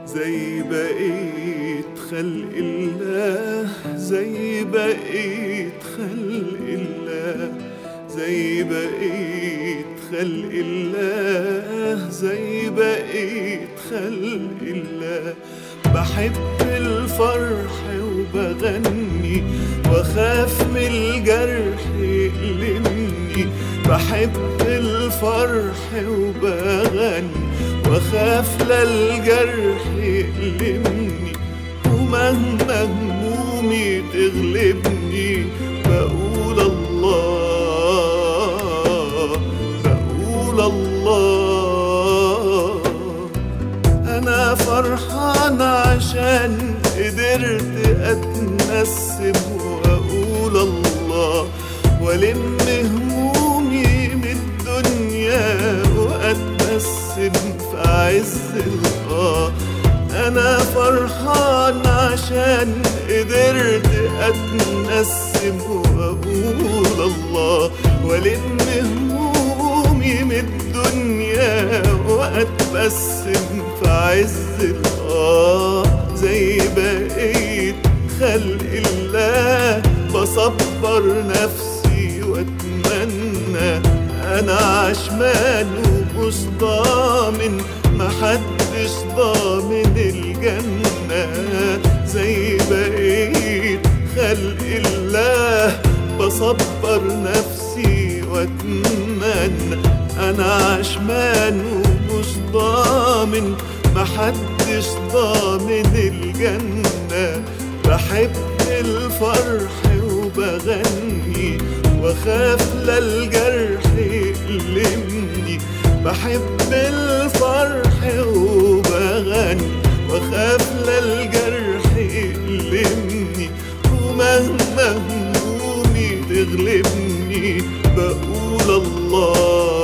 زي بقيت خلق الله زي بقيت خلق الله زي بقيت خلق الله زي بقيت خلق الله بحب الفرح وبغني واخاف من الجرح يألمني بحب الفرح وبغني واخاف للجرح يألمني ومهما همومي تغلبني بقول الله بقول الله انا فرحان عشان قدرت اتنسب واقول الله والم همومي من الدنيا واتبسم في عز الاه انا فرحان عشان قدرت اتنسم واقول الله والم همومي من الدنيا واتبسم في عز الاه زي بقيت خلق الله بصبر نفسي واتمنى انا عشمان ومش ضامن محدش ضامن الجنة زي بقيت خلق الله بصبر نفسي واتمنى انا عشمان ومش ضامن محدش ضامن الجنة بحب الفرح وبغني واخاف للجرح يألمني بحب الفرح وبغني واخاف للجرح يألمني ومهما همومي تغلبني بقول الله